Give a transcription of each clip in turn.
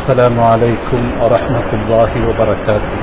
السلام عليكم ورحمة الله وبركاته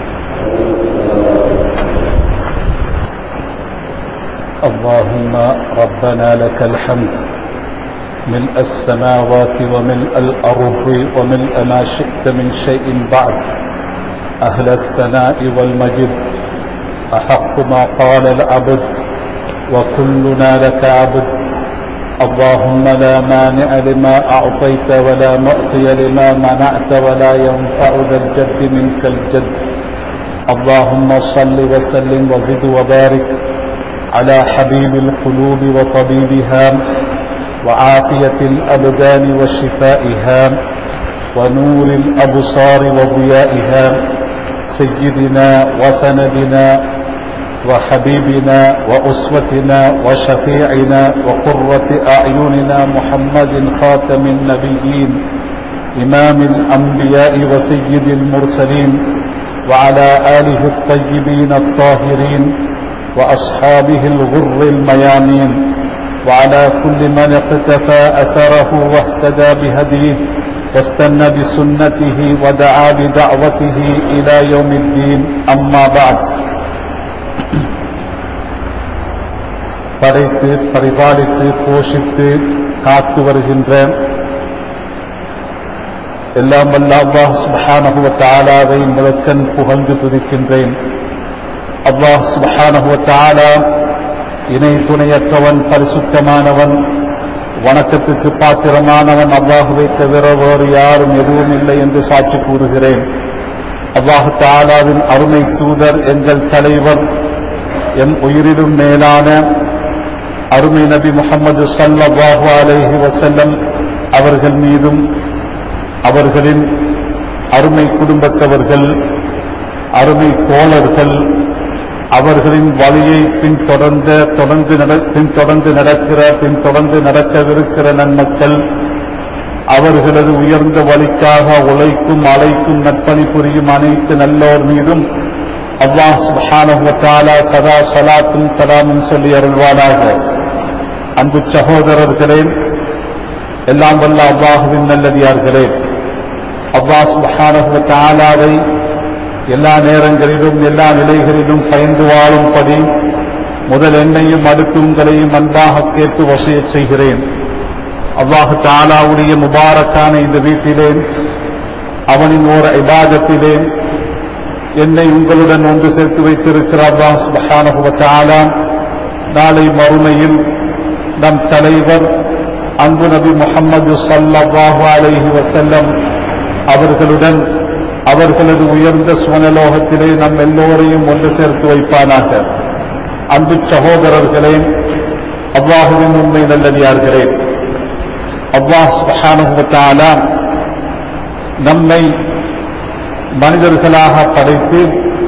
اللهم ربنا لك الحمد ملء السماوات وملء الأرض وملء ما شئت من شيء بعد أهل الثناء والمجد أحق ما قال العبد وكلنا لك عبد اللهم لا مانع لما أعطيت ولا معطي لما منعت ولا ينفع ذا الجد منك الجد اللهم صل وسلم وزد وبارك على حبيب القلوب وطبيبها وعافية الأبدان وشفائها ونور الأبصار وضيائها سيدنا وسندنا وحبيبنا وأسوتنا وشفيعنا وقرة أعيننا محمد خاتم النبيين إمام الأنبياء وسيد المرسلين وعلى آله الطيبين الطاهرين وأصحابه الغر الميامين وعلى كل من اقتفى أثره واهتدى بهديه واستنى بسنته ودعا بدعوته إلى يوم الدين أما بعد படைத்து பரிபாலித்து போஷித்து காத்து வருகின்ற எல்லாம் வல்ல அல்லாஹ் சுபஹானஹு தஆலாவை முதற்கண் புகழ்ந்து துதிக்கின்றேன் அல்லாஹ் சுபஹானஹு தஆலா இணை துணையற்றவன் பரிசுத்தமானவன் வணக்கத்துக்கு பாத்திரமானவன் அல்லாஹுவை தவிர வேறு யாரும் எதுவும் இல்லை என்று சாட்சி கூறுகிறேன் அல்லாஹு தாலாவின் அருமை தூதர் எங்கள் தலைவர் எம் உயிரிலும் மேலான அருமை நபி முகமது சல்லாஹு அலைஹி வசல்லம் அவர்கள் மீதும் அவர்களின் அருமை குடும்பத்தவர்கள் அருமை தோழர்கள் அவர்களின் வழியை பின்தொடர்ந்த தொடர்ந்து பின்தொடர்ந்து நடக்கிற பின்தொடர்ந்து நடக்கவிருக்கிற நன்மக்கள் அவர்களது உயர்ந்த வழிக்காக உழைக்கும் அழைக்கும் நற்பணி புரியும் அனைத்து நல்லோர் மீதும் அல்லாஹ் சுபானா சதா சலாத்தும் சலாமும் சொல்லி அருள்வானாக அன்பு சகோதரர்களே எல்லாம் வல்ல அல்லாஹுவின் நல்லதியார்களே அல்லாஹ் சுபானாவை எல்லா நேரங்களிலும் எல்லா நிலைகளிலும் பயந்து வாழும்படி முதல் என்னையும் அடுத்து உங்களையும் அன்பாக கேட்டு வசைய செய்கிறேன் அல்லாஹு தாலாவுடைய முபாரக்கான இந்த வீட்டிலே அவனின் ஓர் இபாதத்திலே என்னை உங்களுடன் ஒன்று சேர்த்து வைத்திருக்கிற அல்லாஹ் சுபஹானஹுவத்தாலா நாளை மறுமையில் நம் தலைவர் அன்பு நபி முகமது சல்லாஹு அலைஹி வசல்லம் அவர்களுடன் அவர்களது உயர்ந்த சுவனலோகத்திலே நம் எல்லோரையும் ஒன்று சேர்த்து வைப்பானாக அன்பு சகோதரர்களே அவ்வாஹுவின் உண்மை நல்லடியார்களே அவ்வாஹ் சுபஹானுவத்தாலா நம்மை மனிதர்களாக படைத்து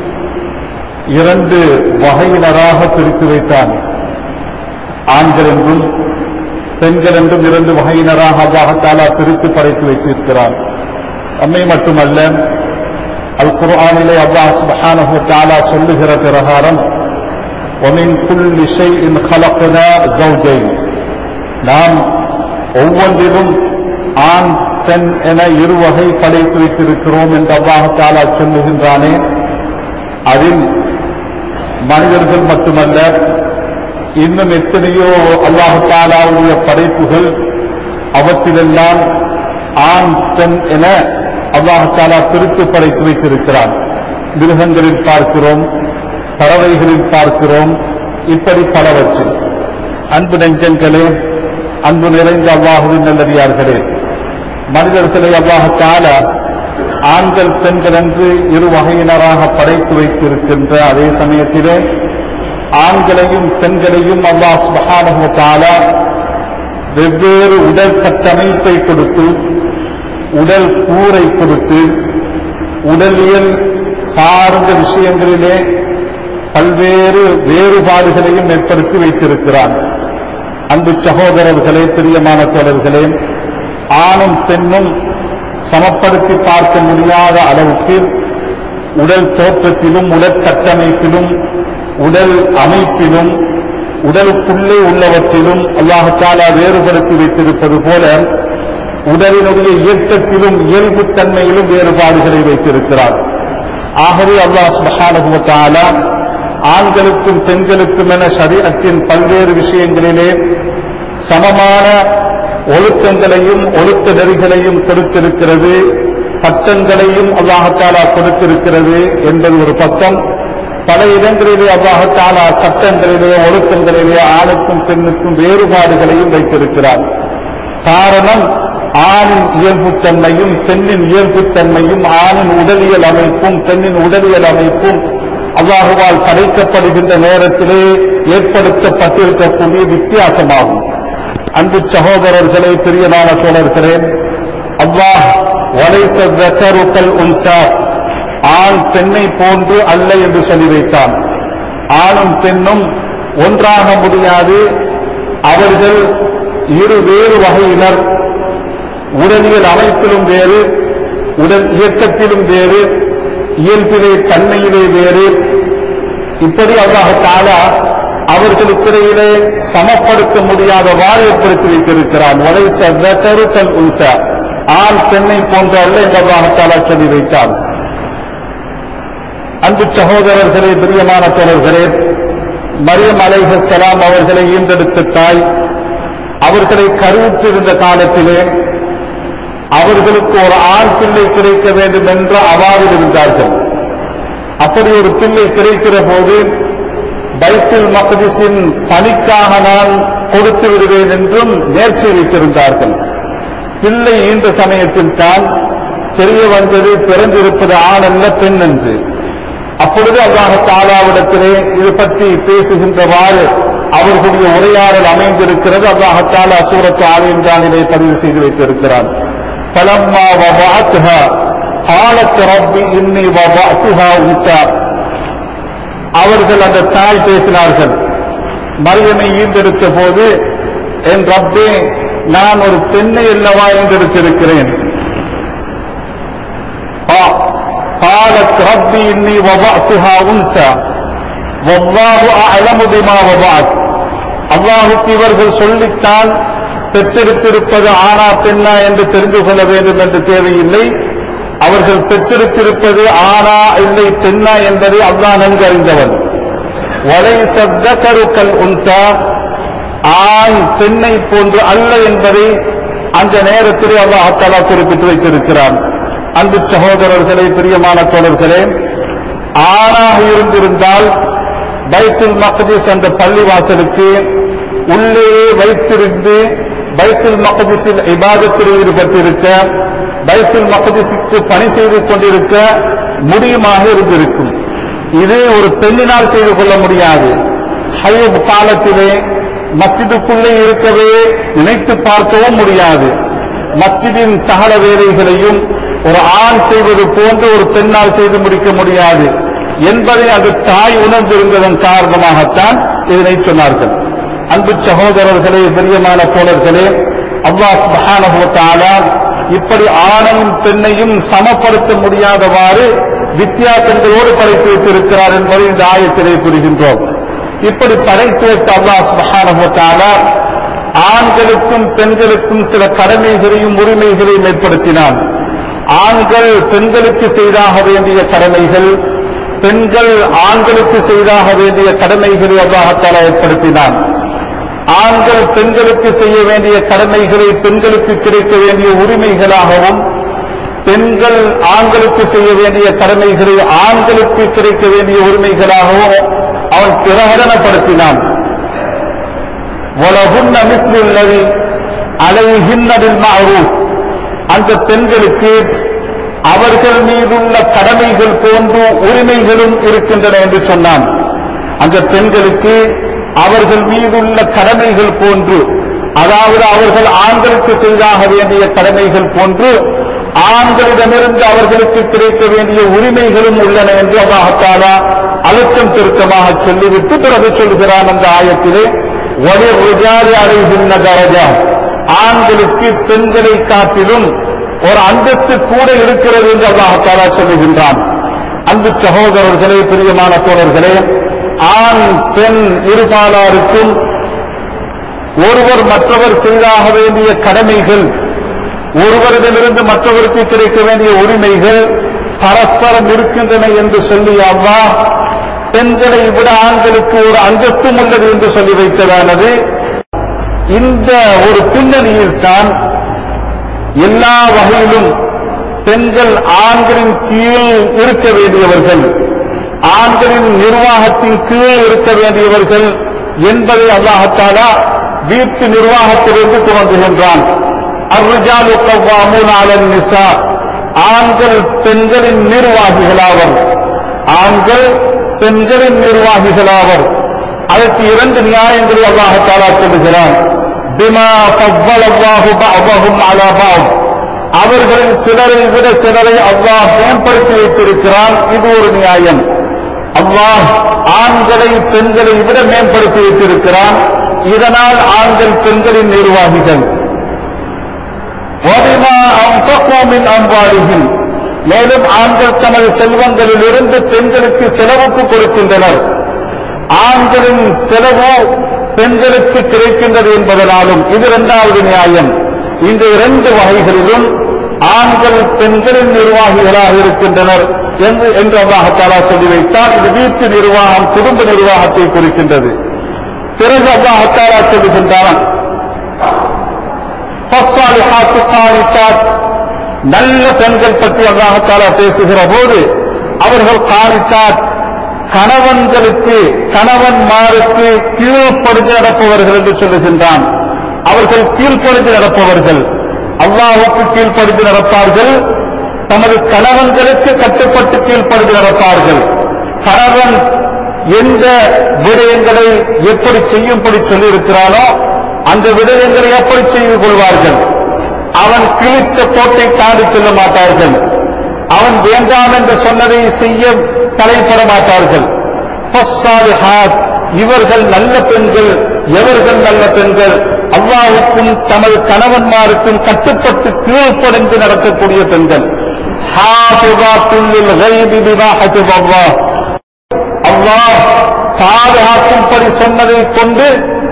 இரண்டு வகையினராக பிரித்து வைத்தான் ஆண்கள் என்றும் பெண்கள் என்றும் இரண்டு வகையினராக அவ்வாஹத்தாலா பிரித்து படைத்து வைத்திருக்கிறான் நம்மை மட்டுமல்ல அல் குர்ஆனிலே அல்லாஹ் சுப்ஹானஹு தஆலா சொல்லுகிற பிரகாரம் ومن كل شيء خلقنا زوجين நாம் ஒவ்வொன்றிலும் ஆண் பெண் என இரு வகை படைத்து வைத்திருக்கிறோம் என்று அல்லாஹ் தாலா சொல்லுகின்றானே அதில் மனிதர்கள் மட்டுமல்ல இன்னும் எத்தனையோ அல்லாஹு தாலாவுடைய படைப்புகள் அவற்றிலெல்லாம் ஆண் பெண் என அல்லாஹாலா பிரித்து படைத்து வைத்திருக்கிறான் மிருகங்களில் பார்க்கிறோம் பறவைகளில் பார்க்கிறோம் இப்படி பலவற்றில் அன்பு நெஞ்சங்களே அன்பு நிறைந்த அல்லாஹுவின் நல்லடியார்களே மனிதர்களை அல்லாஹால ஆண்கள் பெண்கள் என்று இரு வகையினராக படைத்து வைத்திருக்கின்ற அதே சமயத்திலே ஆண்களையும் பெண்களையும் அல்லாஹ் சுபஹானுவத்தாலா வெவ்வேறு உடல் கட்டமைப்பை கொடுத்து உடல் கூரை கொடுத்து உடலியல் சார்ந்த விஷயங்களிலே பல்வேறு வேறுபாடுகளையும் ஏற்படுத்தி வைத்திருக்கிறான் அன்பு சகோதரர்களே பிரியமான தோழர்களே ஆணும் பெண்ணும் சமப்படுத்தி பார்க்க முடியாத அளவுக்கு உடல் தோற்றத்திலும் உடல் கட்டமைப்பிலும் உடல் அமைப்பிலும் உடலுக்குள்ளே உள்ளவற்றிலும் அல்லாஹாலா வேறுபடுத்தி வைத்திருப்பது போல உடலினுடைய இயக்கத்திலும் இயல்புத்தன்மையிலும் வேறுபாடுகளை வைத்திருக்கிறார் ஆகவே அல்லாஹ் சுப்ஹானஹு வ தஆலா ஆண்களுக்கும் பெண்களுக்கும் என சரீரத்தின் பல்வேறு விஷயங்களிலே சமமான ஒழுக்கங்களையும் ஒழுக்க நெறிகளையும் கொடுத்திருக்கிறது சட்டங்களையும் அல்லாஹத்தாலா கொடுத்திருக்கிறது என்பது ஒரு பக்கம் பல இடங்களிலே அல்லாஹத்தாலா சட்டங்களிலே ஒழுக்கங்களிலே ஆணுக்கும் பெண்ணுக்கும் வேறுபாடுகளையும் வைத்திருக்கிறார் காரணம் ஆணின் இயல்புத்தன்மையும் பெண்ணின் இயல்புத்தன்மையும் ஆணின் உடலியல் அமைப்பும் பெண்ணின் உடலியல் அமைப்பும் அல்லாஹுவால் படைக்கப்படுகின்ற நேரத்திலே ஏற்படுத்தப்பட்டிருக்கக்கூடிய வித்தியாசமாகும் அன்பு சகோதரர்களே பிரியமான தோழர்களே அல்லாஹ் வலைச தக்கருக்கல் உன்சா ஆண் பெண்ணை போன்று அல்ல என்று சொல்லி வைத்தான் ஆணும் பெண்ணும் ஒன்றாக முடியாது அவர்கள் இரு வேறு வகையினர் உடலியல் அமைப்பிலும் வேறு உடல் இயக்கத்திலும் வேறு இயல்பிலே தன்மையிலே வேறு இப்படி அல்லாஹ் தாலா அவர்களுக்கிடையிலே சமப்படுத்த முடியாதவாறு ஏற்படுத்தி வைத்திருக்கிறான் வலைச தக்கருக்கல் உன்சா ஆண் பெண்ணை போன்ற அல்ல என்று அல்லாஹ் தாலா சொல்லி வைத்தான் அன்பு சகோதரர்களே பிரியமான தோழர்களே மரியம் அலைஹலாம் அவர்களை ஈந்தெடுத்த தாய் அவர்களை கருவுற்றிருந்த காலத்திலே அவர்களுக்கு ஒரு ஆண் பிள்ளை கிடைக்க வேண்டும் என்ற அவாவில் இருந்தார்கள் அப்படி ஒரு பிள்ளை கிடைக்கிற போது பைத்துல் மக்திஸின் பணிக்காக நான் கொடுத்து விடுவேன் என்றும் நேர்ச்சி வைத்திருந்தார்கள் பிள்ளை ஈன்ற சமயத்தில் தான் தெரிய வந்தது பிறந்திருப்பது ஆண் அல்ல பெண் என்று அப்பொழுது அல்லாஹ் தாலாவிடத்திலே இது பற்றி பேசுகின்றவாறு அவர்களுடைய உரையாடல் அமைந்திருக்கிறது அல்லாஹ் தாலா சூரத்து ஆலயன்றானிலே பதிவு செய்து வைத்திருக்கிறான் பலம்மா வபாத்துஹா قالت رب இன்னி وضعتها உன்சா அவர்கள் அந்த தாய் பேசினார்கள் மரியமை ஈந்தெடுத்த போது என் ரப்பே நான் ஒரு பெண்ணை அல்லவா ஈந்தெடுத்திருக்கிறேன் قالت ربي إني وضعتها أنثى والله أعلم بما وضعت அல்லாஹுக்கு இவர்கள் சொல்லித்தான் பெற்றெடுத்திருப்பது ஆனா பெண்ணா என்று தெரிந்து கொள்ள வேண்டும் என்று தேவையில்லை அவர்கள் பெற்றெடுத்திருப்பது ஆனா இல்லை பெண்ணா என்பதை அல்லாஹ் நன்கு அறிந்தவன் வலை சத்தக்கருக்கள் உன்சா ஆண் பெண்ணை போன்று அல்ல என்பதை அந்த நேரத்திலே அல்லாஹாலா குறிப்பிட்டு வைத்திருக்கிறான் அன்பு சகோதரர்களே பிரியமான தோழர்களே ஆணாக இருந்திருந்தால் பைத்துல் மக்திஸ் என்ற பள்ளிவாசலுக்கு உள்ளேயே வைத்திருந்து பைத்துல் மக்திஸில் இபாதத்தில் ஈடுபட்டிருக்க பைத்துல் மக்திஸுக்கு பணி செய்து கொண்டிருக்க முடியுமாக இருந்திருக்கும் இது ஒரு பெண்ணினால் செய்து கொள்ள முடியாது ஹையப் காலத்திலே மஸ்ஜிதுக்குள்ளே இருக்கவே நினைத்து பார்க்கவும் முடியாது மஸ்ஜிதின் சகல வேலைகளையும் ஒரு ஆண் செய்வது போன்று ஒரு பெண்ணால் செய்து முடிக்க முடியாது என்பதை அது தாய் உணர்ந்திருந்ததன் காரணமாகத்தான் இதனை சொன்னார்கள் அன்பு சகோதரர்களே பிரியமான தோழர்களே அல்லாஹ் சுப்ஹானஹு வ தஆலா இப்படி ஆணையும் பெண்ணையும் சமப்படுத்த முடியாதவாறு வித்தியாசங்களோடு படைத்து வைத்திருக்கிறார் என்பதை இந்த ஆயத்திலே புரிகின்றோம் இப்படி படைத்து வைத்த அல்லாஹ் சுப்ஹானஹு வ தஆலா ஆண்களுக்கும் பெண்களுக்கும் சில கடமைகளையும் உரிமைகளையும் ஏற்படுத்தினான் ஆண்கள் பெண்களுக்கு செய்தாக வேண்டிய கடமைகள் பெண்கள் ஆண்களுக்கு செய்தாக வேண்டிய கடமைகளை அல்லாஹத்தாலா ஏற்படுத்தினான் ஆண்கள் பெண்களுக்கு செய்ய வேண்டிய கடமைகளை பெண்களுக்கு கிடைக்க வேண்டிய உரிமைகளாகவும் பெண்கள் ஆண்களுக்கு செய்ய வேண்டிய கடமைகளை ஆண்களுக்கு கிடைக்க வேண்டிய உரிமைகளாகவும் அவன் பிரகடனப்படுத்தினான் وَلَهُنَّ مِثْلُ الَّذِي عَلَيْهِنَّ بِالْمَعْرُوفِ அந்த பெண்களுக்கு அவர்கள் மீதுள்ள கடமைகள் போன்று உரிமைகளும் இருக்கின்றன என்று சொன்னான் அந்த பெண்களுக்கு அவர்கள் மீதுள்ள கடமைகள் போன்று அதாவது அவர்கள் ஆண்களுக்கு செய்தாக வேண்டிய கடமைகள் போன்று ஆண்களிடமிருந்து அவர்களுக்கு கிடைக்க வேண்டிய உரிமைகளும் உள்ளன என்று அல்லாஹாலா அழுத்தம் திருத்தமாக சொல்லிவிட்டு பிறகு சொல்கிறான் அந்த ஆயத்திலே ஒளிர் ருஜாரி அடைகின்ற தரஜா ஆண்களுக்கு பெண்களை காட்டிலும் ஒரு அந்தஸ்து கூட இருக்கிறது என்று அல்லாஹாலா சொல்லுகின்றான் அன்பு சகோதரர்களே பிரியமான தோழர்களே ஆண் பெண் இருபாலாருக்கும் ஒருவர் மற்றவர் செய்தாக வேண்டிய கடமைகள் ஒருவரிடமிருந்து மற்றவருக்கு கிடைக்க வேண்டிய உரிமைகள் பரஸ்பரம் இருக்கின்றன என்று சொல்லி அல்லாஹ் பெண்களை விட ஆண்களுக்கு ஒரு அந்தஸ்தும் உள்ளது என்று சொல்லி வைத்ததானது இந்த ஒரு பின்னணியில் தான் எல்லா வகையிலும் பெண்கள் ஆண்களின் கீழ் இருக்க வேண்டியவர்கள் ஆண்களின் நிர்வாகத்தின் கீழ் இருக்க வேண்டியவர்கள் என்பதை அல்லாஹத்தாலா வீட்டு நிர்வாகத்திலிருந்து துவங்குகின்றான் அர்ஜாலு கவ்வாமூன் அலன் நிசா ஆண்கள் பெண்களின் நிர்வாகிகளாவர் ஆண்கள் பெண்களின் நிர்வாகிகளாவர் அதற்கு இரண்டு நியாயங்களை அல்லாஹத்தாலா சொல்லுகிறான் பிமா ஃபவ்வல அல்லாஹு பஅதஹும் அலா பஅத் அவர்களின் சிலரை விட சிலரை அல்லாஹ் மேம்படுத்தி வைத்திருக்கிறான் இது ஒரு நியாயம் அல்லாஹ் ஆண்களை பெண்களை விட மேம்படுத்தி வைத்திருக்கிறான் இதனால் ஆண்கள் பெண்களின் நிர்வாகிகள் وَبِمَا أَنفَقُوا مِنْ أَمْوَالِهِمْ மேலும் ஆண்கள் தமது செல்வங்களிலிருந்து பெண்களுக்கு செலவுக்கு கொடுக்கின்றனர் ஆண்களின் செலவு பெண்களுக்கு கிடைக்கின்றது என்பதனாலும் இது இரண்டாவது நியாயம் இந்த இரண்டு வகைகளிலும் ஆண்கள் பெண்களின் நிர்வாகிகளாக இருக்கின்றனர் என்று என்று அல்லாஹாலா சொல்லி வைத்தால் இது வீட்டு நிர்வாகம் குடும்ப நிர்வாகத்தை குறிக்கின்றது பிறகு அல்லாஹாலா சொல்லுகின்றான் فالصالحات قانتات நல்ல பெண்கள் பற்றி அல்லாஹாலா பேசுகிற போது அவர்கள் காணித்தாத் கணவன்களுக்கு கணவன்மாருக்கு கீழ்ப்படுத்தி நடப்பவர்கள் என்று சொல்லுகின்றான் அவர்கள் கீழ்ப்படுத்தி நடப்பவர்கள் அல்லாஹுக்கு கீழ்ப்படுத்தி நடப்பார்கள் தமது கணவன்களுக்கு கட்டுப்பட்டு கீழ்ப்படுத்தி நடப்பார்கள் கணவன் எந்த விடயங்களை எப்படி செய்யும்படி சொல்லியிருக்கிறானோ அந்த விடயங்களை எப்படி செய்து கொள்வார்கள் அவன் கிழித்த கோட்டை தாண்டி செல்ல மாட்டார்கள் அவன் வேண்டாம் என்று சொன்னதை செய்ய தலைப்பட மாட்டார்கள் ஃபஸ்ஸாலிஹாத், இவர்கள் நல்ல பெண்கள் எவர்கள் நல்ல பெண்கள் அல்லாஹுக்கும் தமது கணவன்மாருக்கும் கட்டுப்பட்டு கீழ்ப்படைந்து நடக்கக்கூடிய பெண்கள் ஹாஃபிதாத்துல் லில் கைபி பிமா ஹஃபிதல்லாஹ். அல்லாஹ் பாதுகாக்கும்படி சொன்னதை கொண்டு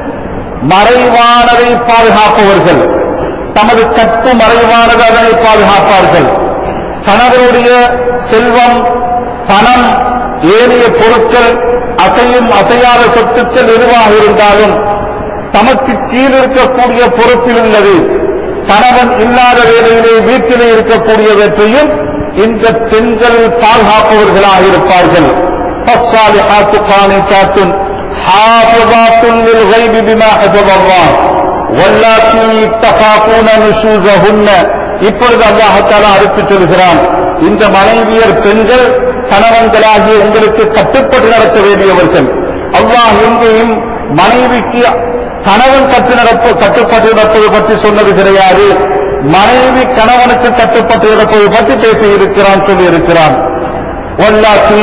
மறைவானதை பாதுகாப்பவர்கள் தமது கட்டு மறைவானது அதனை பாதுகாப்பார்கள் கணவருடைய செல்வம் பணம் ஏனைய பொருட்கள் அசையும் அசையாத சொத்துக்கள் எதுவாக இருந்தாலும் தமக்கு கீழ் இருக்கக்கூடிய பொறுப்பில் உள்ளது கணவன் இல்லாத வேலையிலே வீட்டிலே இருக்கக்கூடியவற்றையும் இந்த பெண்கள் பாதுகாப்பவர்களாக இருப்பார்கள் فالصالحات قانتات حافظات للغيب بما حفظ الله واللاتي تخافون نشوزهن இப்பொழுது அல்லாஹத்தாலா அடுத்து சொல்கிறான் இந்த மனைவியர் பெண்கள் கணவன்களாகிய உங்களுக்கு கட்டுப்பட்டு நடத்த வேண்டியவர்கள் அல்லாஹ் எங்கேயும் மனைவிக்கு கணவன் கட்டு நடப்பு கட்டுப்பட்டு நடப்பது பற்றி சொன்னது கிடையாது மனைவி கணவனுக்கு கட்டுப்பட்டு நடப்பது பற்றி பேசி இருக்கிறான் சொல்லி இருக்கிறான் ஒல்லாத்தி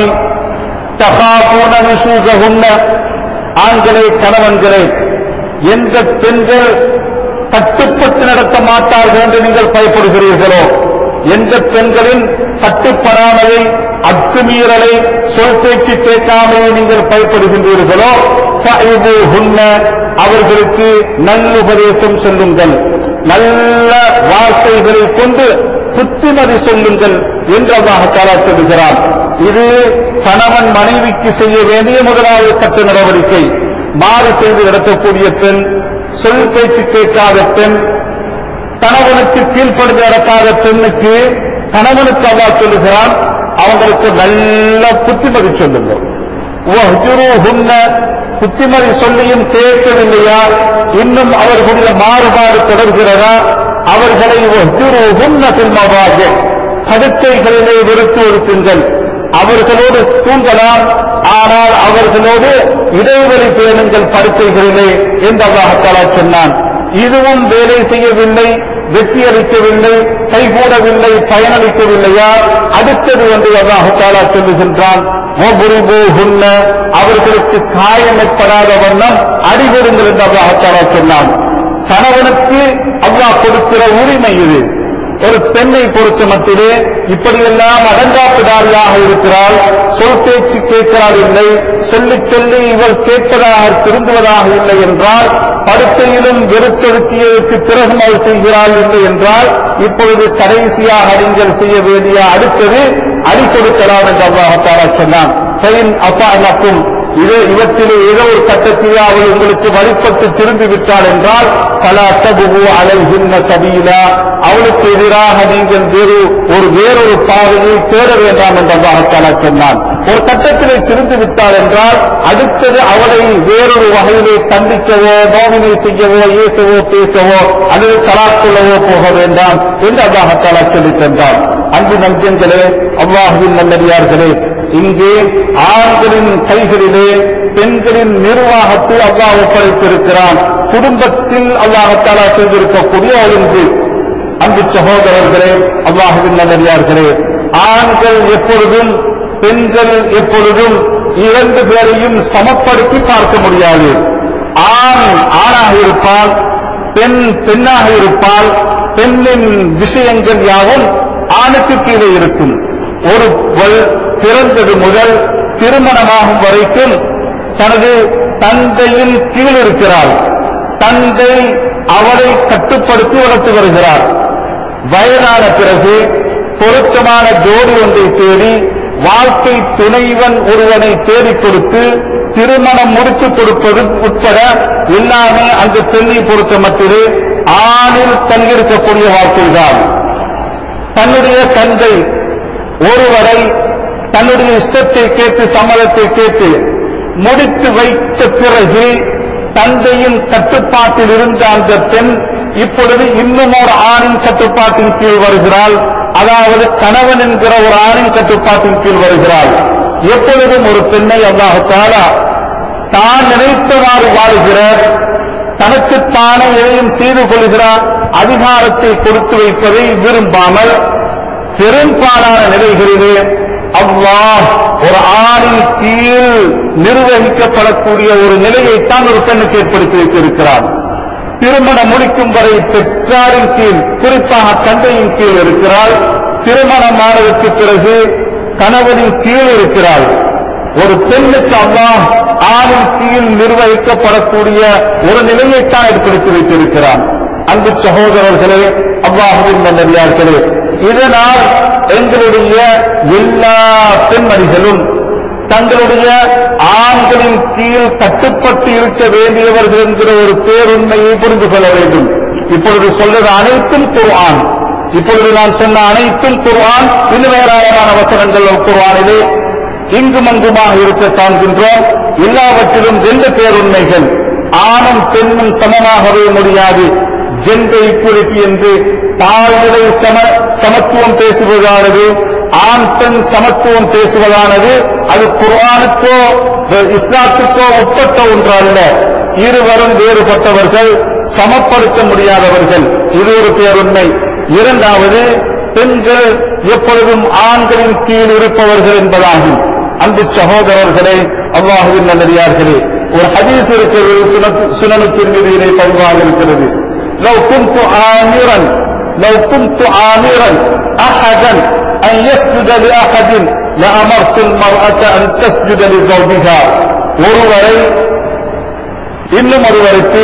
தகாபூன நிசூசகுன்ன ஆண்களே கணவன்களே எந்த பெண்கள் கட்டுப்பட்டு நடத்த மாட்டார்கள் என்று நீங்கள் பயப்படுகிறீர்களோ எந்த பெண்களின் கட்டுப்படாமலை அத்துமீறலை சொல் பேச்சு கேட்காமலே நீங்கள் பயப்படுகின்றீர்களோ ஃபஇபூஹுன்ன, அவர்களுக்கு நல்லுபதேசம் சொல்லுங்கள் நல்ல வார்த்தைகளை கொண்டு புத்திமதி சொல்லுங்கள் என்று அல்லாஹ் சொல்லுகிறார் இது கணவன் மனைவிக்கு செய்ய வேண்டிய முதலாவது கட்டு நடவடிக்கை மாறு செய்து நடத்தக்கூடிய பெண் சொல் பேச்சு கேட்காத பெண் கணவனுக்கு கீழ்ப்படுத்தி நடக்காத பெண்ணுக்கு கணவனுக்கு அவ்வா சொல்லுகிறான் அவங்களுக்கு நல்ல புத்திமதி சொல்லுங்கள் வஹ்ஜுருஹுன்ன, புத்திமதி சொல்லியும் கேட்கவில்லையா இன்னும் அவர்களுடைய மாறுபாடு தொடர்கிறதா அவர்களை வஹ்ஜுருஹுன்ன ஃபில் மவாஜி. படுக்கைகளிலே வெறுத்து ஒடுக்குங்கள் அவர்களோடு தூங்கலாம் ஆனால் அவர்களோடு இடைவெளி பேணுங்கள் படுக்கைகளிலே என்று அல்லாஹாலா சொன்னான் இதுவும் வேலை செய்யவில்லை வெற்றியளிக்கவில்லை கைகூடவில்லை பயனளிக்கவில்லையா அடுத்தது என்று அல்லாஹாலா சொல்லுகின்றான் ஒபுரிபோகுன்ன அவர்களுக்கு காயம் ஏற்படாத வண்ணம் அடிபடுங்கள் என்று அல்லாஹாலா சொன்னான் கணவனுக்கு அல்லாஹ் கொடுக்கிற உரிமை இது ஒரு பெண்ணை பொறுத்த மட்டிலே இப்படியெல்லாம் அடங்காப்பிடாரியாக இருக்கிறாள் சொல் பேச்சு கேட்கிறாள் இல்லை சொல்லி சொல்லி இவள் கேட்பதாக திருந்துவதாக இல்லை என்றால் படுக்கையிலும் வெறுத்தொடுக்கியதற்கு பிறகும் அவள் செய்கிறாள் இல்லை என்றால் இப்பொழுது கடைசியாக அறிஞர் செய்ய வேண்டிய அடுத்தது அடி கொடுக்கலாம் என்று அல்லாஹாலா சொன்னான் பெயின் அப்பாக்கும் இது இவற்றிலே ஏதோ ஒரு கட்டத்திலே அவள் உங்களுக்கு வழிபட்டு திரும்பி விட்டாள் என்றால் பல தபுகு அலைகின்ற சபீலா அவளுக்கு எதிராக நீங்கள் வேறு ஒரு வேறொரு பாதையை தேட வேண்டாம் என்று அல்லாஹாலா சொன்னான் ஒரு கட்டத்திலே திரும்பி விட்டாள் என்றால் அடுத்தது அவளை வேறொரு வகையிலே கண்டிக்கவோ நோவினை செய்யவோ ஏசவோ பேசவோ அல்லது தலாக்கொள்ளவோ போக வேண்டாம் என்று அல்லாஹாலா சொல்லித் தந்தார் அன்பு நஞ்சங்களே அல்லாஹுவின் நல்லடியார்களே இங்கே ஆண்களின் கைகளிலே பெண்களின் நிர்வாகத்தை அல்லாஹ் ஒப்படைத்திருக்கிறான் குடும்பத்தில் அல்லாஹத்தாலா செய்திருக்கக்கூடிய ஒழுங்கு அன்பு சகோதரர்களே அல்லாஹுவின் நல்லடியார்களே ஆண்கள் எப்பொழுதும் பெண்கள் எப்பொழுதும் இரண்டு பேரையும் சமப்படுத்தி பார்க்க முடியாது ஆண் ஆணாக இருப்பால் பெண் பெண்ணாக இருப்பால் பெண்ணின் விஷயங்கள் யாவும் ஆணுக்கு கீழே இருக்கும் ஒரு பிறந்தது முதல் திருமணமாகும் வரைக்கும் தனது தந்தையின் கீழ் இருக்கிறாள் தந்தை அவளை கட்டுப்படுத்தி வளர்த்து வருகிறார் வயதான பிறகு பொருத்தமான ஜோடி ஒன்றை தேடி வாழ்க்கை துணைவன் ஒருவனை தேடிக் கொடுத்து திருமணம் முடித்துக் கொடுப்பது உட்பட எல்லாமே அந்த பெண்ணை பொறுத்த மட்டிலே ஆணில் தங்கியிருக்கக்கூடிய வாழ்க்கைதான் தன்னுடைய தந்தை ஒருவரை தன்னுடைய இஷ்டத்தை கேட்டு சம்மதத்தை கேட்டு முடித்து வைத்த பிறகு தந்தையின் கட்டுப்பாட்டில் இருந்த அந்த பெண் இப்பொழுது இன்னும் ஒரு ஆணின் கட்டுப்பாட்டின் கீழ் வருகிறாள் அதாவது கணவன் என்கிற ஒரு ஆணின் கட்டுப்பாட்டின் கீழ் வருகிறாள் எப்பொழுதும் ஒரு பெண்ணை அல்லாஹால தான் நினைத்தவாறு வாழுகிற தனக்குத்தானே எதையும் செய்து கொள்கிறார் அதிகாரத்தை கொடுத்து வைப்பதை விரும்பாமல் பெரும்பாலான நிலைகளிலே அல்லாஹ் ஒரு ஆணின் கீழ் நிர்வகிக்கப்படக்கூடிய ஒரு நிலையைத்தான் ஒரு பெண்ணுக்கு ஏற்படுத்தி வைத்திருக்கிறார் திருமணம் முடிக்கும் வரை பெற்றாரின் கீழ் குறிப்பாக தந்தையின் கீழ் இருக்கிறாள் திருமணமானதற்கு பிறகு கணவனின் கீழ் இருக்கிறாள் ஒரு பெண்ணுக்கு அல்லாஹ் ஆணின் கீழ் நிர்வகிக்கப்படக்கூடிய ஒரு நிலையைத்தான் ஏற்படுத்தி வைத்திருக்கிறான் அன்பு சகோதரர்களே அல்லாஹுவின் நல்லே இதனால் எங்களுடைய எல்லா பெண்மணிகளும் தங்களுடைய ஆண்களின் கீழ் கட்டுப்பட்டு இருக்க வேண்டியவர்கள் என்கிற ஒரு பேருண்மையை புரிந்து கொள்ள வேண்டும் இப்பொழுது சொல்றது அனைத்தும் குர்ஆன் இப்பொழுது நான் சொன்ன அனைத்தும் குர்ஆன் இன்னும் ஏராளமான வசனங்கள் குர்ஆனிலே இங்கும் அங்குமாக இருக்க காண்கின்றோம் எல்லாவற்றிலும் ரெண்டு பேருண்மைகள் ஆணும் பெண்ணும் சமமாகவே முடியாது ஜெண்டர் ஈக்குவலிட்டி என்று பால்நிலை சம சமத்துவம் பேசுவதானது ஆண் பெண் சமத்துவம் பேசுவதானது அது குர்ஆனுக்கோ இஸ்லாத்துக்கோ உட்பட்ட ஒன்று அல்ல இருவரும் வேறுபட்டவர்கள் சமப்படுத்த முடியாதவர்கள் இது ஒரு பேருண்மை இரண்டாவது பெண்கள் எப்பொழுதும் ஆண்களின் கீழ் இருப்பவர்கள் என்பதாகும் அன்பு சகோதரர்களே அல்லாஹுவின் நல்லடியார்களே ஒரு ஹதீஸ் இருக்கிறது சுனனுத்தின் மீதியிலே பதிவாக இருக்கிறது لو كنت آمرا لو كنت آمرا أحدا أن يسجد لأحد لأمرت المرأة أن تسجد لزوجها ஒருவரை இன்னும் ஒருவருக்கு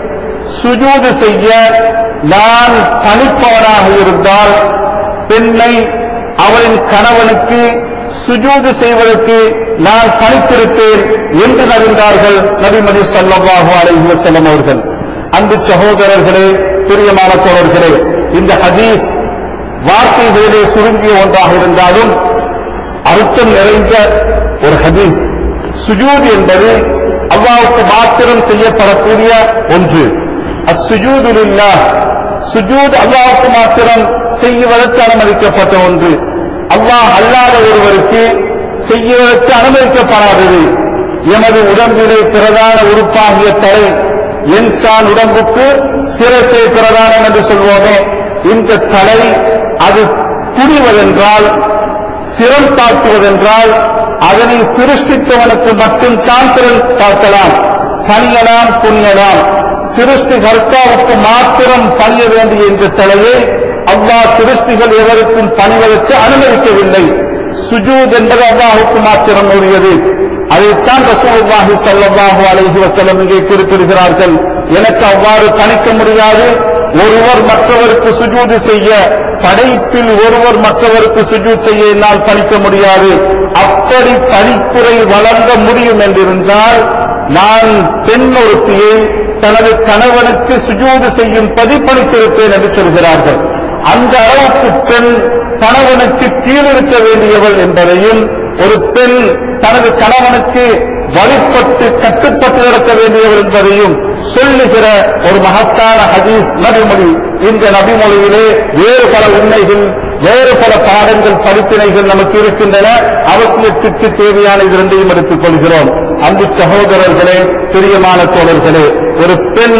சுஜூது செய்ய நான் பணிப்பவனாக இருந்தால் பெண்ணை அவளின் கணவனுக்கு சுஜூது செய்வதற்கு நான் பணித்திருப்பேன் என்று நவிந்தார்கள் நபிமணி சல்லாஹு அலைஹி வஸல்லம் அவர்கள் அன்பு சகோதரர்களே பிரியமான தோழர்களே இந்த ஹதீஸ் வார்த்தைகளிலே சுருங்கிய ஒன்றாக இருந்தாலும் அர்த்தம் நிறைந்த ஒரு ஹதீஸ் சுஜூத் என்பது அல்லாவுக்கு மாத்திரம் செய்யப்படக்கூடிய ஒன்று அசுஜூதுல்லா சுஜூத் அல்லாவுக்கு மாத்திரம் செய்வதற்கு அனுமதிக்கப்பட்ட ஒன்று அல்லாஹ் அல்லாத ஒருவருக்கு செய்வதற்கு அனுமதிக்கப்படாதது எமது உடம்பிலே பிரதான உறுப்பாகிய தலை இன்சான் உடம்புக்கு சிரசே பிரதானம் என்று சொல்வோமே இந்த தலை அது குனிவதென்றால் சிரம் தாக்குவதென்றால் அதனை சிருஷ்டித்தவனுக்கு மட்டும் தான் திறன் தாக்கலாம் பணியலாம் புனியலாம் சிருஷ்டி கர்த்தாவுக்கு மாத்திரம் பணிய வேண்டிய இந்த தலையை அல்லாஹ் சிருஷ்டிகள் எவருக்கும் பணிவதற்கு அனுமதிக்கவில்லை சுஜூத் என்பது அல்லாஹுக்கு மாத்திரம் உரியது அதைத்தான் ரசூலுல்லாஹி ஸல்லல்லாஹு அலைஹி வஸல்லம் இங்கே குறிப்பிடுகிறார்கள் எனக்கு அவ்வாறு கணிக்க முடியாது ஒருவர் மற்றவருக்கு சுஜூது செய்ய படைப்பில் ஒருவர் மற்றவருக்கு சுஜூத் செய்ய என்னால் பணிக்க முடியாது அப்படி பணிப்புரை வழங்க முடியும் என்றிருந்தால் நான் பெண் ஒருத்தியை தனது கணவனுக்கு சுஜூது செய்யும் பதிப்பளித்திருப்பேன் என்று சொல்கிறார்கள் அந்த அளவுக்கு பெண் கணவனுக்கு கீழிருக்க வேண்டியவள் என்பதையும் ஒரு பெண் தனது கணவனுக்கு வழிபட்டு கட்டுப்பட்டு நடக்க வேண்டியவர் என்பதையும் சொல்லுகிற ஒரு மகத்தான ஹதீஸ் நபிமொழி இந்த நபிமொழியிலே வேறு பல உண்மைகள் வேறு பல பாடங்கள் படிப்பினைகள் நமக்கு இருக்கின்றன அவசியத்திற்கு தேவையான இது இரண்டையும் எடுத்துக் கொள்கிறோம் அன்பு சகோதரர்களே பிரியமான தோழர்களே ஒரு பெண்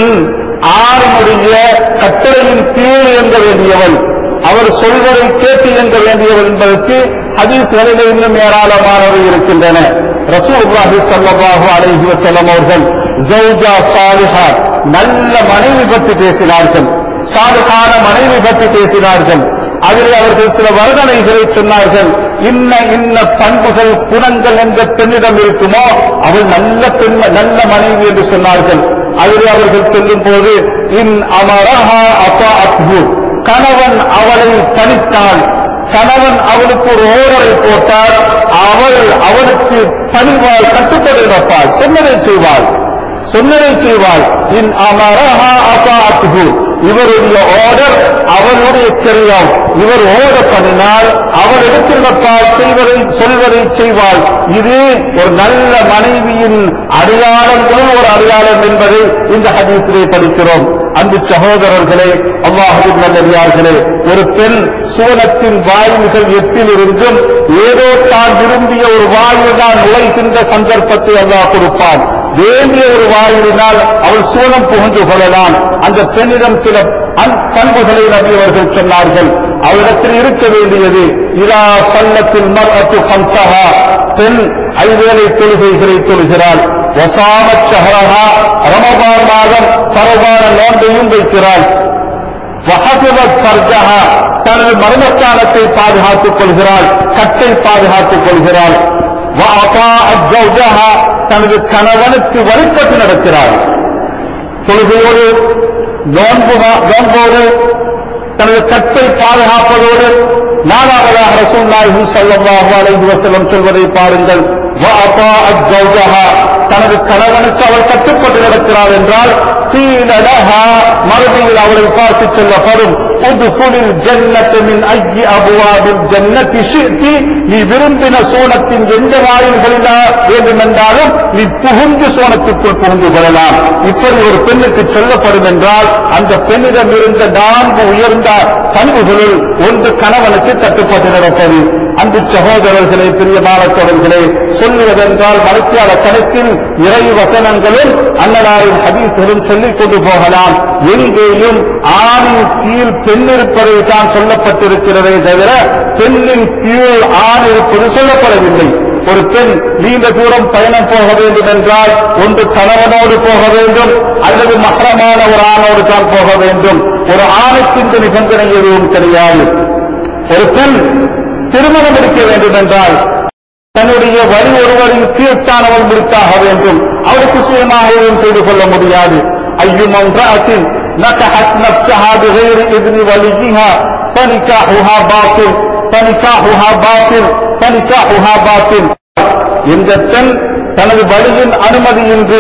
ஆணுடைய கட்டளையின் கீழ் இயங்க வேண்டியவள் அவர் சொல்வதை கேட்டு இயங்க வேண்டியவள் என்பதற்கு ஹதீஸ்களில் இன்னும் ஏராளமானவை இருக்கின்றன ரசூலுல்லாஹி ஸல்லல்லாஹு அலைஹி வஸல்லம் அவர்கள் ஜௌஜா சாலிஹா நல்ல மனைவி பற்றி பேசினார்கள் சாலிஹான மனைவி பற்றி பேசினார்கள் அதில் அவர்கள் சில வர்ணனைகளை சொன்னார்கள் இன்ன இன்ன பண்புகள் குணங்கள் எந்த பெண்ணிடம் இருக்குமோ அவள் நல்ல பெண் நல்ல மனைவி என்று சொன்னார்கள் அதில் அவர்கள் சொல்லும் போது இன் அமரஹா அப்பா அத்பு கணவன் அவளை பணித்தாள் கணவன் அவளுக்கு ஒரு ஓடரை போட்டால் அவள் அவனுக்கு பணிவாள் கட்டுப்படி நடப்பாள் சொன்னதை செய்வாள் சொன்னதை செய்வாள் இன் அமரஹா அபாத்துகு இவருடைய ஆர்டர் அவனுடைய தெரியும் இவர் ஓட பண்ணினால் அவள் எடுத்துள்ளப்பால் செய்வதை சொல்வதை செய்வாள் இது ஒரு நல்ல மனைவியின் அடையாளங்களும் ஒரு அடையாளம் என்பதை இந்த ஹதீஸிலே படிக்கிறோம் அன்பு சகோதரர்களே அல்லாஹுவின் நல்லடியார்களே ஒரு பெண் சுவனத்தின் வாயுகள் எட்டில் இருந்தும் ஏதோ தான் விரும்பிய ஒரு வாயில் தான் நுழைகின்ற சந்தர்ப்பத்தை அல்லாஹ் கொடுப்பான் வேண்டிய ஒரு வாயினால் அவள் சூழம் புகுந்து கொள்ளலாம் அந்த பெண்ணிடம் சில அன்- பண்புகளை நபி அவர்கள் சொன்னார்கள் அவரிடத்தில் இருக்க வேண்டியது இதா சல்லத்தில் மர்அத்து ஹம்சஹா பெண் ஐவேளை தொழுகைகளை தொழுகிறாள் வசாமத் ஷஹரஹா ரமபான் மாதம் பரவான நோன்பையும் வைக்கிறாள் வஹதுவத் ஃபர்ஜஹா தனது மர்மஸ்தானத்தை பாதுகாத்துக் கொள்கிறாள் கட்டை பாதுகாத்துக் கொள்கிறாள் வஅதாஅத் ஜௌஜஹா தனது கணவனுக்கு வழிபட்டு நடக்கிறாள் தொழுகையோடு நோன்பு நோன்போடு தனது கட்டை பாதுகாப்பதோடு நாலாவதாக ரசூல்லாஹி ஸல்லல்லாஹு அலைஹி வஸல்லம் சொல்வதை பாருங்கள் வஅதாஅத் ஜௌஜஹா தனது கணவனுக்கு அவள் கட்டுப்பட்டு நடக்கிறாள் என்றால் قيل لها மறுமையில் அவளை பார்த்து சொல்லப்படும் உதுகுலில் ஜன்னத்து மின் ஐயி அபுவாபில் ஜன்னத்தி ஷித்தி நீ விரும்பின சோனத்தின் எந்த வாயில்களிலா வேண்டுமென்றாலும் நீ புகுந்து சோனத்திற்குள் புகுந்து கொள்ளலாம் இப்படி ஒரு பெண்ணுக்கு சொல்லப்படும் என்றால் அந்த பெண்ணிடம் இருந்த நான்கு உயர்ந்த பண்புகளுள் ஒன்று கணவனுக்கு கட்டுப்பட்டு நடப்பது அன்பு சகோதரர்களே பிரியமான தொடர்களே சொல்லுவதென்றால் மருத்துவ கணக்கில் இறை வசனங்களும் அன்னலாரின் ஹதீஸ்களும் சொல்லிக் கொண்டு போகலாம் எங்கேயும் ஆணின் கீழ் பெண் இருப்பதை தான் சொல்லப்பட்டிருக்கிறதே தவிர பெண்ணின் கீழ் ஆண் இருப்பது சொல்லப்படவில்லை ஒரு பெண் நீண்ட தூரம் பயணம் போக வேண்டும் என்றால் ஒன்று கணவனோடு போக வேண்டும் அல்லது மகரமான ஒரு ஆணோடு தான் போக வேண்டும் ஒரு ஆணுக்கு இந்த நிபந்தனை எதுவும் கிடையாது ஒரு பெண் திருமணம் முடிக்க வேண்டும் என்றால் தன்னுடைய வழி ஒருவரின் கீழ்த்தானவள் முடித்தாக வேண்டும் அவருக்கு சுயமாக எதுவும் செய்து கொள்ள முடியாது ஐயும் ஒன்றாத்தில் نكحت نفسها بغير إذن وليها فنكاحها باطل فنكاحها باطل فنكاحها باطل இந்த பெண் தனது வழியின் அனுமதியின்றி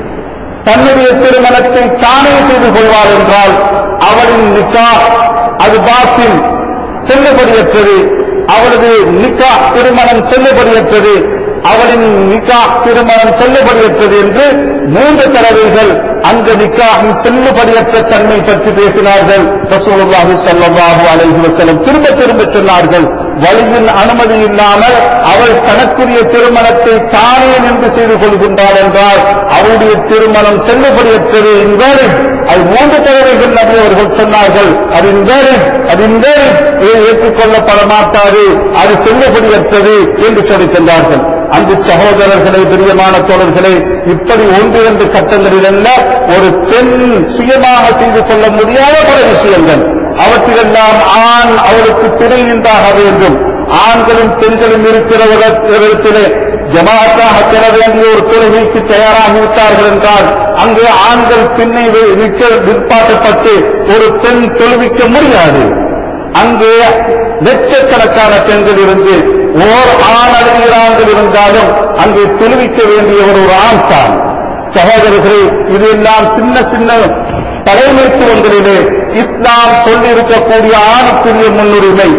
தன்னுடைய திருமணத்தை தானே செய்து கொள்வாள் என்றால் அவளின் நிக்கா அது பாத்தின் செல்லுபடியற்றது அவளது நிக்கா திருமணம் செல்லுபடியற்றது அவளின் நிக்கா திருமணம் செல்லுபடியற்றது என்று மூன்று தடவைகள் அந்த நிக்காவின் செல்லுபடியற்ற தன்மை பற்றி பேசினார்கள் ரசூலுல்லாஹி ஸல்லல்லாஹு அலைஹி வஸல்லம் திரும்ப திரும்ப சொன்னார்கள் வழியின் அனுமதி இல்லாமல் அவள் தனக்குரிய திருமணத்தை தானே நின்று செய்து கொள்கின்றாள் என்றால் அவளுடைய திருமணம் செல்லுபடியற்றது என்பது அது மூன்று தடவைகள் நபி அவர்கள் சொன்னார்கள் அது இன்வேலிட் அது இன்வேலிட் இதை ஏற்றுக்கொள்ளப்பட மாட்டாது அது செல்லுபடியற்றது என்று சொல்லிக்கின்றார்கள் அன்பு சகோதரர்களே பிரியமான தோழர்களே இப்படி ஒன்று இரண்டு கட்டங்களில் அல்ல ஒரு பெண் சுயமாக செய்து கொள்ள முடியாத பல விஷயங்கள் அவற்றிலெல்லாம் ஆண் அவளுக்கு துணை நின்றாக வேண்டும் ஆண்களும் பெண்களும் இருக்கிறவரிடத்திலே ஜமாத்தாக பெற வேண்டிய ஒரு தொழுகைக்கு தயாராகிவிட்டார்கள் என்றால் அங்கு ஆண்கள் பின்னை வி- நிற்க- நிற்பாட்டப்பட்டு ஒரு பெண் தொழுவிக்க முடியாது அங்கே லட்சக்கணக்கான பெண்கள் இருந்து ஓர் ஆண் அழுகிறாங்கள் இருந்தாலும் அங்கே தொழுவிக்க வேண்டியவர் ஒரு ஆண் தான் சகோதரர்களே இது எல்லாம் சின்ன சின்ன தலைமைத்துவங்களிலே இஸ்லாம் சொல்லியிருக்கக்கூடிய ஆணுக்குரிய முன்னுரிமை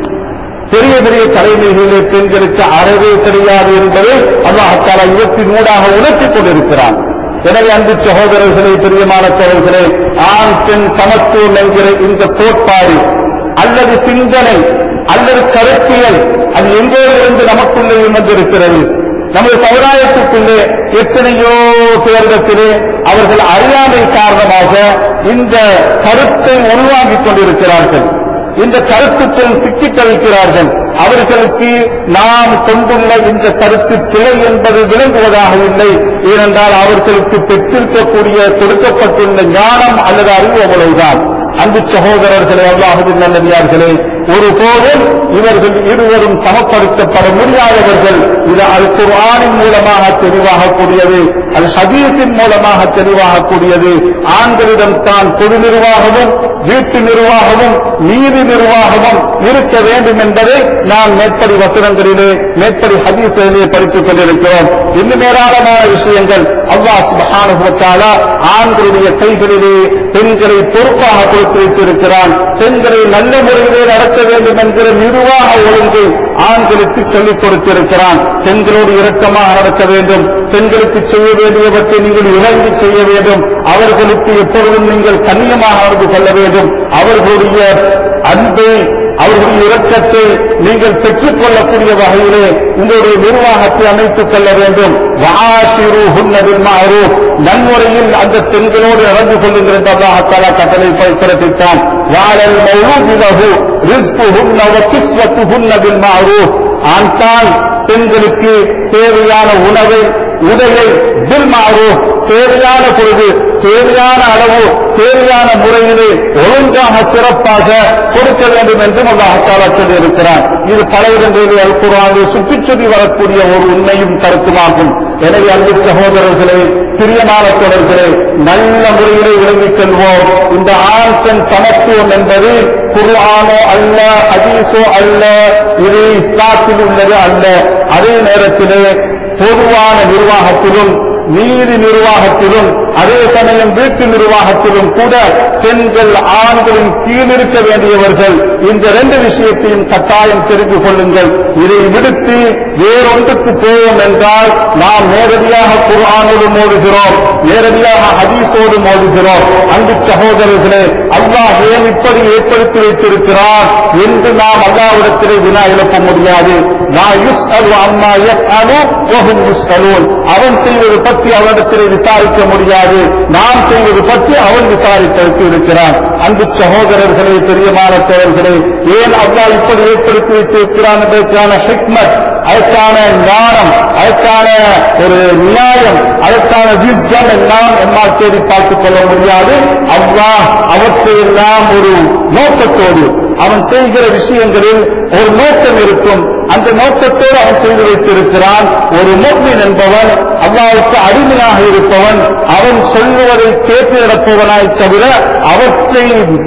பெரிய பெரிய தலைமைகளிலே பெண்களுக்கு அறவே கிடையாது என்பதை அல்லாஹால இவற்றின் ஊடாக உணர்த்திக் கொண்டிருக்கிறான் எனவே அன்பு சகோதரர்களே பிரியமான தோழர்களே ஆண் பெண் சமத்துவம் என்கிற இந்த கோட்பாடு அல்லது சிந்தனை அல்லது கருத்தியல் அது எங்கோ இருந்து நமக்குள்ளேயும் வந்திருக்கிறது நமது சமுதாயத்துக்குள்ளே எத்தனையோ பேரிடத்திலே அவர்கள் அறியாமை காரணமாக இந்த கருத்தை உள்வாங்கிக் கொண்டிருக்கிறார்கள் இந்த கருத்துக்கள் சிக்கித் தவிக்கிறார்கள் அவர்களுக்கு நாம் கொண்டுள்ள இந்த கருத்து பிழை என்பது விளங்குவதாக இல்லை ஏனென்றால் அவர்களுக்கு பெற்றிருக்கக்கூடிய கொடுக்கப்பட்டுள்ள ஞானம் அல்லது அறிவு அவ்வளவுதான் அன்பு சகோதரர்களே அல்லாஹுவின் நல்லடியார்களே ஒருபோதும் இவர்கள் இருவரும் சமப்படுத்தப்பட முடியாதவர்கள் இது அல் குர்ஆனின் மூலமாக தெளிவாகக்கூடியது அல் ஹதீஸின் மூலமாக தெளிவாகக்கூடியது ஆண்களிடம் தான் பொது நிர்வாகமும் வீட்டு நிர்வாகமும் நீதி நிர்வாகமும் இருக்க வேண்டும் என்பதை நாம் மேற்படி வசனங்களிலே மேற்படி ஹதீஸிலே படித்துக் கொண்டிருக்கிறோம் இன்னும் ஏராளமான விஷயங்கள் அல்லாஹ் சுப்ஹானஹு வ தஆலா ஆண்களுடைய கைகளிலே பெண்களை பொறுப்பாக கொடுத்து வைத்திருக்கிறான் பெண்களை நல்ல முறையிலே நடத்த வேண்டும் என்கிற நிர்வாக ஒழுங்கை ஆண்களுக்கு சொல்லிக் கொடுத்திருக்கிறான் பெண்களோடு இரக்கமாக நடக்க வேண்டும் பெண்களுக்கு செய்ய வேண்டியவற்றை நீங்கள் இறங்கி செய்ய வேண்டும் அவர்களுக்கு எப்பொழுதும் நீங்கள் கண்ணியமாக நடந்து கொள்ள வேண்டும் அவர்களுடைய அன்பை அவர்களுடைய இரக்கத்தை நீங்கள் பெற்றுக் கொள்ளக்கூடிய வகையிலே உங்களுடைய நிர்வாகத்தை அமைத்துக் கொள்ள வேண்டும் வாசிருஹுன்னபில் மஅரூஃப் நன்முறையில் அந்த பெண்களோடு நடந்து கொள்ளுங்கள் என்று அல்லாஹ் தஆலா கட்டளை பிறப்பித்தான் வாழல் மௌலூத் லஹு ரிஸ்குஹுன்ன வ கிஸ்வத்துஹுன்ன பில் மஅரூஃப் ஆண் தான் பெண்களுக்கு தேவையான உணவை உடையை பில் மஅரூஃப் தேவையான பொழுது தேவையான அளவு தேவையான முறையிலே ஒழுங்காக சிறப்பாக கொடுக்க வேண்டும் என்றும் அல்லாஹாலா சொல்லியிருக்கிறான் இது பல இடங்களில் அல் குர்ஆனில் சுற்றிச் சொல்லி வரக்கூடிய ஒரு உண்மையும் கருத்துமாகும் எனவே அன்பு சகோதரர்களே பிரியமான தொடர்களே நல்ல முறையிலே விளங்கிக் கொள்வோம் இந்த ஆண் பெண் சமத்துவம் என்பது குர்ஆனோ அல்ல ஹதீஸோ அல்ல இது இஸ்லாத்தில் உள்ளது அல்ல அதே நேரத்திலே பொதுவான நிர்வாகத்திலும் நீதி நிர்வாகத்திலும் அதே சமயம் வீட்டு நிர்வாகத்திலும் கூட பெண்கள் ஆண்களின் கீழ் இருக்க வேண்டியவர்கள் இந்த ரெண்டு விஷயத்தையும் கட்டாயம் தெரிந்து கொள்ளுங்கள் இதை விடுத்து வேறொன்றுக்கு போவோம் என்றால் நாம் நேரடியாக குர்ஆனோடு மோதுகிறோம் நேரடியாக ஹதீஸோடு மோதுகிறோம் அன்பு சகோதரர்களே அல்லாஹ் ஏன் இப்படி ஏற்படுத்தி வைத்திருக்கிறார் என்று நாம் அல்லாவிடத்திலே வினா எழுப்ப முடியாது நான் யுஸ் அலு அம்மா அலு ஓஹும் யுஸ் அவன் செய்வது பற்றி அவனிடத்திலே விசாரிக்க முடியாது நாம் செய்வது பற்றி அவன் விசாரித்ததற்கு இருக்கிறான் அன்பு சகோதரர்களே பெரியமான தோழர்களே ஏன் அல்லாஹ் இப்படி ஏற்படுத்தி வைத்திருக்கிறான் என்பதற்கான ஹிக்மத் அதற்கான ஞானம் அதற்கான ஒரு நியாயம் அதற்கான விஸ்டம் எல்லாம் என்னால் தேடி பார்த்துக் கொள்ள முடியாது அல்லாஹ் அவற்றையெல்லாம் ஒரு நோக்கத்தோடு அவன் செய்கிற விஷயங்களில் ஒரு நோக்கம் இருக்கும் அந்த நோக்கத்தோடு அவன் செய்து வைத்திருக்கிறான் ஒரு முக்மின் என்பவன் அல்லாவுக்கு அடிமையாக இருப்பவன் அவன் சொல்லுவதை கேட்டு நடப்பவனாய் தவிர அவற்றை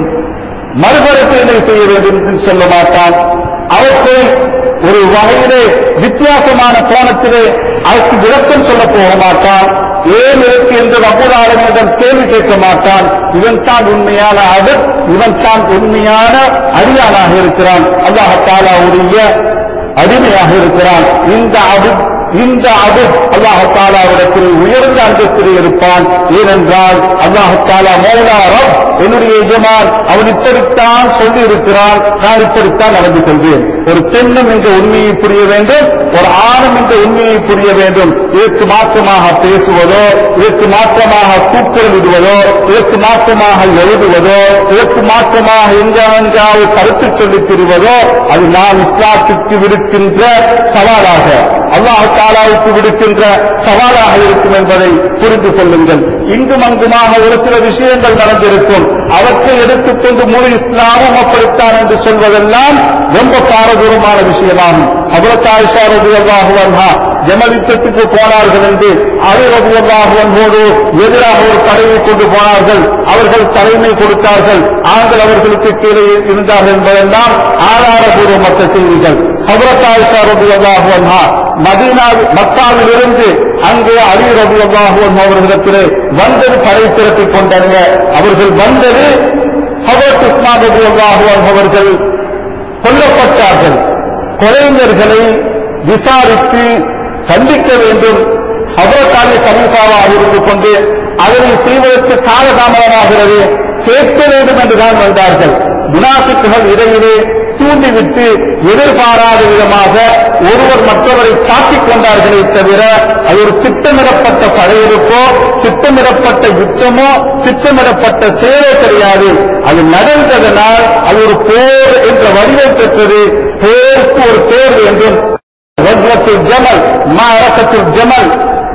மறுபரிசீலனை செய்ய வேண்டும் என்று சொல்ல மாட்டான் அவற்றை ஒரு வகையிலே வித்தியாசமான கோணத்திலே அதற்கு விளக்கம் சொல்ல போக மாட்டான் ஏன் இருக்கு என்று ரப்பல் ஆலமீனிடம் கேள்வி கேட்க மாட்டான் இவன் தான் உண்மையான அவர் இவன் தான் உண்மையான அடியானாக இருக்கிறான் அல்லாஹ் தாலாவுடைய அடிமையாக இருக்கிறான் இந்த அபு இந்த அபு அல்லாஹாலாவிடத்தில் உயர்ந்த அந்தஸ்தில் இருப்பான் ஏனென்றால் அல்லாஹாலா மௌலா ரப் என்னுடைய எஜமான் அவன் இப்படித்தான் சொல்லி இருக்கிறான் நான் இப்படித்தான் நடந்து கொள்வேன் ஒரு பெண்ணும் இந்த உண்மையை புரிய வேண்டும் ஒரு ஆணும் இந்த உண்மையை புரிய வேண்டும் இதற்கு மாற்றமாக பேசுவதோ இதற்கு மாற்றமாக கூக்குரலிடுவதோ இதற்கு மாற்றமாக எழுதுவதோ இதற்கு மாற்றமாக எங்காவது கருத்து சொல்லித் திரிவதோ அது நாம் இஸ்லாத்துக்கு விடுக்கின்ற சவாலாக அல்லாஹ் தாலாவுக்கு விடுக்கின்ற சவாலாக இருக்கும் என்பதை புரிந்து கொள்ளுங்கள் இங்கும் அங்குமாக ஒரு சில விஷயங்கள் நடந்திருக்கும் அவற்றை எடுத்துக்கொண்டு முழு இஸ்லாமும் அப்படித்தான் என்று சொல்வதெல்லாம் ரொம்ப பாரதூரமான விஷயமாகும் அவரத் ஆயிஷா ரபி அல்லாஹுவன்ஹா ஜமல் யுத்தத்துக்கு போனார்கள் என்று அலி ரபி அல்லாஹுவனோடு எதிராக ஒரு படையை கொண்டு போனார்கள் அவர்கள் தலைமை கொடுத்தார்கள் ஆண்கள் அவர்களுக்கு கீழே இருந்தார்கள் என்பதெல்லாம் ஆதாரபூர்வமற்ற செய்திகள் ஹபரத் ஆயிஷா ரபி அல்லாஹுவன்ஹா மதீனா மக்காவிலிருந்து அங்கே அலி ரபி அல்லாஹுவன் அவர்களிடத்திலே வந்தது படை திரட்டிக் கொண்டாங்க அவர்கள் வந்தது ஹபரத் இஸ்லாம் ரபி அல்லாஹுவன் அவர்கள் கொல்லப்பட்டார்கள் கொலைஞர்களை விசாரித்து கண்டிக்க வேண்டும் ஹபரத்தாலி கலீஃபாவாக இருந்து கொண்டு அதனை செய்வதற்கு காலதாமதமாகிறது கேட்க வேண்டும் என்றுதான் வந்தார்கள் முனாஃபிக்குகள் இடையிலே தூண்டிவிட்டு எதிர்பாராத விதமாக ஒருவர் மற்றவரை தாக்கிக் கொண்டார்களே தவிர அது ஒரு திட்டமிடப்பட்ட படையெடுப்போ திட்டமிடப்பட்ட யுத்தமோ திட்டமிடப்பட்ட செயலோ கிடையாது அது நடந்ததனால் அது ஒரு போர் என்ற வடிவம் பெற்றது போருக்கு ஒரு பேர் வேண்டும் வஜ்ரத்தில் ஜமல் மாரக்கத்தில் ஜமல்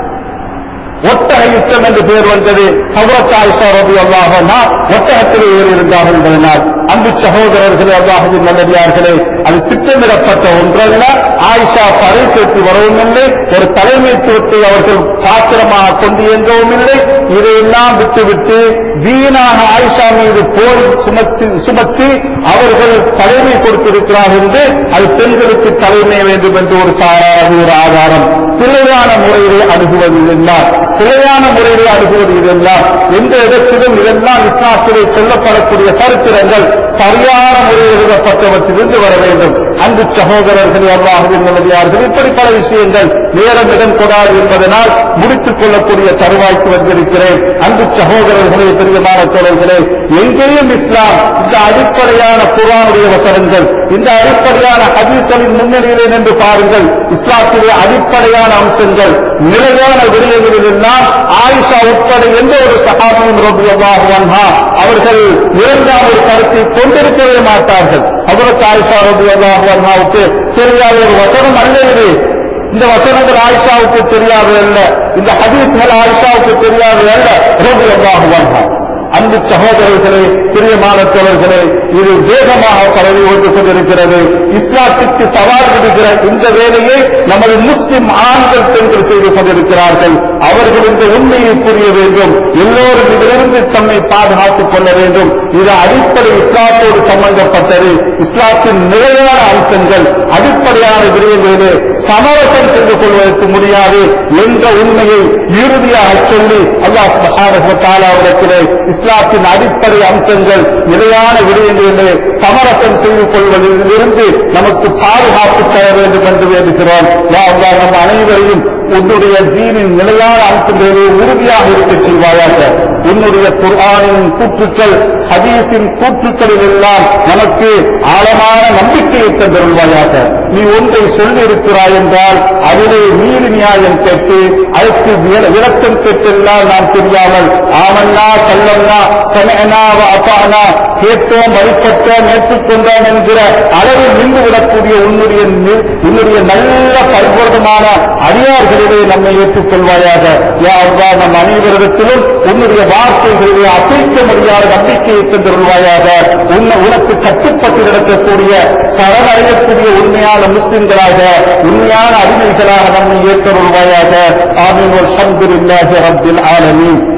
ஒட்டக யுத்தம் என்று பெயர் வந்தது ஹவரத் ஆயிஷா ரபி அல்லாஹனா ஒட்டகத்தில் ஏறி இருந்தார்கள் என்பதனால் அன்பு சகோதரர்களே அல்லாஹின் நல்லடியார்களே அது திட்டமிடப்பட்ட ஒன்றல்ல ஆயிஷா படை சேர்த்து வரவும் இல்லை ஒரு தலைமைத்துவத்தை அவர்கள் பாத்திரமாக கொண்டு இயங்கவும் இல்லை இதையெல்லாம் விட்டுவிட்டு வீணாக ஆயிஷா மீது போர் சுமத்தி சுமத்தி அவர்கள் தலைமை கொடுத்திருக்கிறார்கள் என்று அது பெண்களுக்கு தலைமை வேண்டும் என்று ஒரு சாராத ஒரு ஆதாரம் பிழையான முறையிலே அணுகுவது இதெல்லாம் பிழையான முறையிலே அணுகுவது இதெல்லாம் எந்த இடத்திலும் இதெல்லாம் இஸ்லாத்திலே சொல்லப்படக்கூடிய சரித்திரங்கள் சரியான முறையில் எழுதப்பட்டவற்றிலிருந்து வர வேண்டும் அன்பு சகோதரர்களே அல்லாஹுவின் நல்லதார்கள் இப்படி பல விஷயங்கள் நேரம் இடம் கொடாது என்பதனால் முடித்துக் கொள்ளக்கூடிய தருவாய்க்கு வந்திருக்கிறேன் அன்பு சகோதரர்களே பெரியமான தோழர்களே எங்கேயும் இஸ்லாம் இந்த அடிப்படையான குரானுடைய வசனங்கள் இந்த அடிப்படையான ஹதீசலின் முன்னணியிலே நின்று பாருங்கள் இஸ்லாத்திலே அடிப்படையான அம்சங்கள் நிலையான விடயங்களில் எல்லாம் ஆயிஷா உட்பட எந்த ஒரு சகாபியும் ரபுவாகுவான்ஹா அவர்கள் இரண்டாம் ஒரு கருத்தை கொண்டிருக்கவே மாட்டார்கள் அவருக்கு ஆயிஷா ரபுவாகுவான்ஹாவுக்கு தெரியாத ஒரு வசனம் அல்ல இது இந்த வசனங்கள் ஆயிஷாவுக்கு தெரியாது அல்ல இந்த ஹதீஸ்கள் ஆயிஷாவுக்கு தெரியாது அல்ல ரபுவாகுவான்ஹா அன்பு சகோதரர்களே பிரியமான தோழர்களே இது வேகமாக பரவி வந்து கொண்டிருக்கிறது இஸ்லாத்திற்கு சவால் விடுகிற இந்த வேலையை நமது முஸ்லிம் ஆண்கள் பெண்கள் செய்து கொண்டிருக்கிறார்கள் அவர்கள் இந்த உண்மையை புரிய வேண்டும் எல்லோரும் இதிலிருந்து தம்மை பாதுகாத்துக் கொள்ள வேண்டும் இது அடிப்படை இஸ்லாத்தோடு சம்பந்தப்பட்டது இஸ்லாத்தின் நிலையான அம்சங்கள் அடிப்படையான விடயங்களிலே சமரசம் செய்து கொள்வதற்கு முடியாது என்ற உண்மையை இறுதியாக சொல்லி அல்லாஹ் சுப்ஹானஹு வ தஆலாவிடத்திலே இஸ்லாத்தின் அடிப்படை அம்சங்கள் நிலையான விடயங்களிலே சமரசம் செய்து கொள்வதிலிருந்து நமக்கு பாதுகாப்பு தர வேண்டும் என்று வேண்டுகிறோம் யா அல்லாஹ் நம் அனைவரையும் உன்னுடைய தீனின் நிலையான அம்சங்களிலே உறுதியாக இருக்கச் செய்வாயாக உன்னுடைய குர்ஆனின் கூற்றுக்கள் ஹதீஸின் கூற்றுக்களில் எல்லாம் நமக்கு ஆழமான நம்பிக்கையை தந்திருவாயாக நீ ஒன்றை சொல்லியிருக்கிறாய் என்றால் அதிலே நீதி நியாயம் கேட்டு அதற்கு விர- விளக்கம் கேட்டெல்லாம் நாம் தெரியாமல் ஆமன்னா சல்லம்னா சமயனா அப்பானா கேட்டோம் வழிபட்டோம் ஏற்றுக்கொண்டோம் என்கிற அளவில் நின்று விடக்கூடிய உன்னுடைய நி- உன்னுடைய நல்ல பரிபூர்ணமான அடியார்களிலே நம்மை ஏற்றுக்கொள்வாயாக யா அல்லாஹ் நம் அனைவரிடத்திலும் உன்னுடைய வார்த்தைகளிலே அசைக்க முடியாத நம்பிக்கையை தந்திருவாயாக உன்னை உனக்கு கட்டுப்பட்டு நடக்கக்கூடிய சரணடையக்கூடிய உண்மையான முஸ்லிம்களாக உண்மையான அடிமைகளாக நம்மை ஏற்றருள்வாயாக ஆமீன் அல்ஹம்துலில்லாஹி ரப்பில் ஆலமீன்